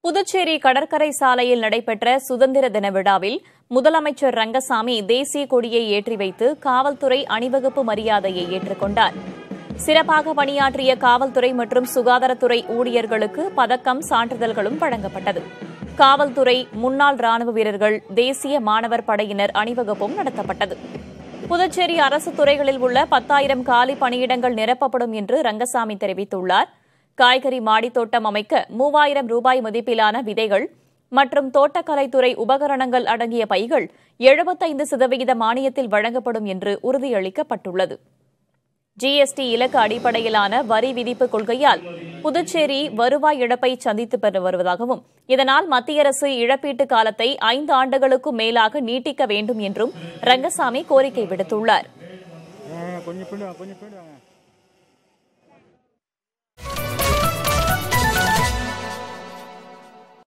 புதுச்சேரி கடற்கரை சாலையில் நடைபெற்ற சுதந்திர தின விழாவில் முதலமைச்சர் ரங்கசாமி தேசிய கொடியை ஏற்றி வைத்து காவல்துறை அணிவகுப்பு மரியாதையை ஏற்றுக்கொண்டார் சிறப்பாக பணியாற்றிய காவல்துறை மற்றும் சுகாதாரத்துறை ஊழியர்களுக்கு பதக்கம் சான்றிதழ்களும் வழங்கப்பட்டது காவல்துறை முன்னாள் ராணுவ வீரர்கள் தேசிய மாணவர் படையினர் அணிவகுப்பும் நடத்தப்பட்டது புதுச்சேரி அரசு துறைகளில் உள்ள பத்தாயிரம் காலி பணியிடங்கள் நிரப்பப்படும் என்று ரங்கசாமி தெரிவித்துள்ளார் காய்கறி மாடித் தோட்டம் அமைக்க மூவாயிரம் ரூபாய் மதிப்பிலான விதைகள் மற்றும் தோட்டக்கலைத்துறை உபகரணங்கள் அடங்கிய பைகள் எழுபத்தைந்து சதவிகித மானியத்தில் வழங்கப்படும் என்று உறுதியளிக்கப்பட்டுள்ளது ஜிஎஸ்டி இலக்கு அடிப்படையிலான வரி விதிப்பு கொள்கையால் புதுச்சேரி வருவாய் இழப்பை சந்தித்து பெற்று வருவதாகவும் இதனால் மத்திய அரசு இழப்பீட்டு காலத்தை ஐந்து ஆண்டுகளுக்கும் மேலாக நீட்டிக்க வேண்டும் என்றும் ரங்கசாமி கோரிக்கை விடுத்துள்ளார் கொஞ்சம் பின்னாடி கொஞ்சம் பின்னாடி